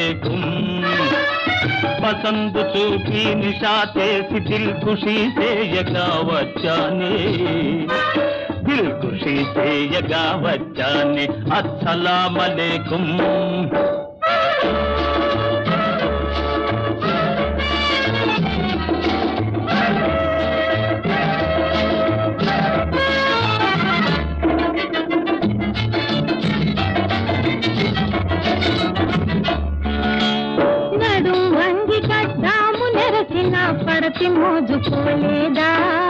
అలేకుం పసందు చూపి నిషా చేసి దిల్ ఖుషి చేయగా వచ్చానే దిల్ ఖుషి చేయగా వచ్చానే అస్సలాం అలేకుం నడుం వంగి కట్టాము నెరసిన పడతి మోజుకోలేదా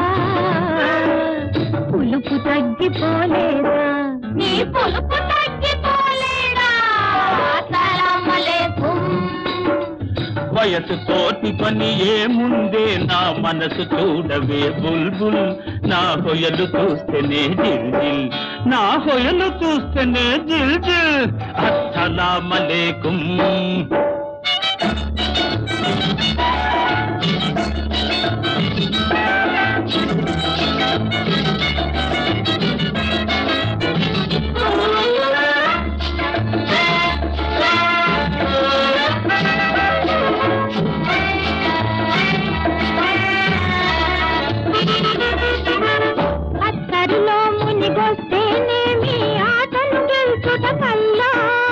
పులుపు తగ్గిపోలేదా నీ పులుపు తగ్గిపోలేదా సలామలేకుం వయసు తోటి పని ఏముందే నా మనసు చూడవే బుల్బుల్ నా హొయలు చూస్తేనే జిల్ జిల్ నా హొయలు చూస్తేనే జిల్ జిల్ అస్సలామలేకుం అత్తరిలో మునిగొస్తేనేమి ఆటను గెలుచుట కల్లా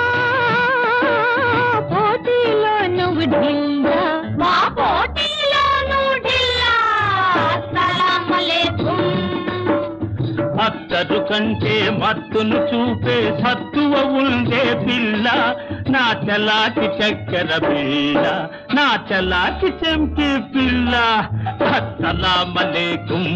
పోటీలో నువ్వు ఢిల్లా మా పోటీలో నువ్వు ఢిల్లా అస్సలామలేకుం అత్తరు కంటే మత్తును చూపే సత్తువ ఉందే పిల్ల నా చలాకి చక్కెర పిల్ల నా చలాకి చెంకి పిల్ల అస్సలామలేకుం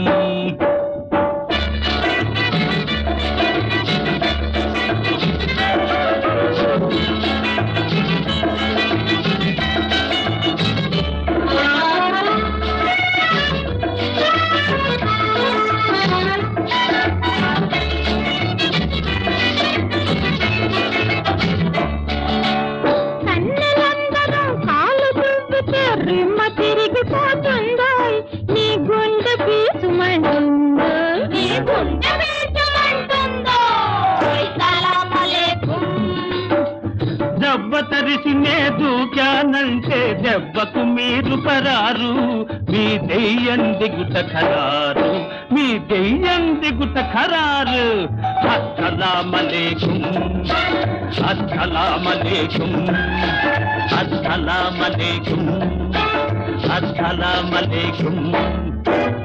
కన్నెలందరూ కాలు దువ్వితే రిమ్మ తిరిగిపోతుందో నీ గుండె పీసుమంటుందో నీ గుండె పీసుమంటుందో సలామలేకుం దెబ్బ తరిసినే దూకానంటే దెబ్బకు మీరు పరారు మీ దెయ్యం దిగుట ఖరారు మీ దెయ్యం దిగుట ఖరారు అస్సలామలేకుం అస్సలామలేకుం అస్సలామలేకుం అస్సలామలేకుం